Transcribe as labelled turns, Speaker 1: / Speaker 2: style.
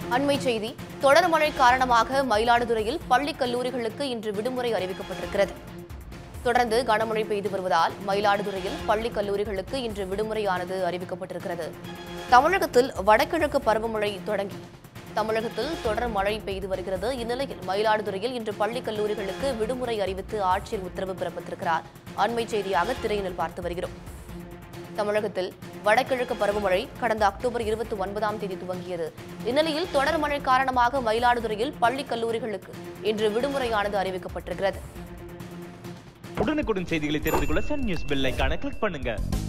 Speaker 1: அண்மை செய்தி தொடர் மழை காரணமாக மயிலாடுதுறையில் பள்ளி கல்லூரிகளுக்கு இன்று விடுமுறை அறிவிக்கப்பட்டிருக்கிறது தொடர்ந்து கனமழை பெய்து வருவதால் மயிலாடுதுறையில் பள்ளி கல்லூரிகளுக்கு இன்று விடுமுறையானது அறிவிக்கப்பட்டிருக்கிறது தமிழகத்தில் வடகிழக்கு பருவமழை தொடங்கி தமிழகத்தில் தொடர் மழை பெய்து வருகிறது இந்நிலையில் மயிலாடுதுறையில் இன்று பள்ளி கல்லூரிகளுக்கு விடுமுறை அறிவித்து ஆட்சியர் உத்தரவு பிறப்பித்திருக்கிறார் அண்மை செய்தியாக திரையினில் பார்த்து வருகிறோம் தமிழகத்தில் வடகிழக்கு பருவமழை கடந்த அக்டோபர் இருபத்தி ஒன்பதாம் தேதி துவங்கியது இந்நிலையில் தொடர் மழை காரணமாக மயிலாடுதுறையில் பள்ளி கல்லூரிகளுக்கு இன்று விடுமுறையானது அறிவிக்கப்பட்டிருக்கிறது
Speaker 2: உடனுக்குடன் செய்திகளை தெரிந்து கொள்ள சன் நியூஸ் பெல் ஐகானை கிளிக் பண்ணுங்க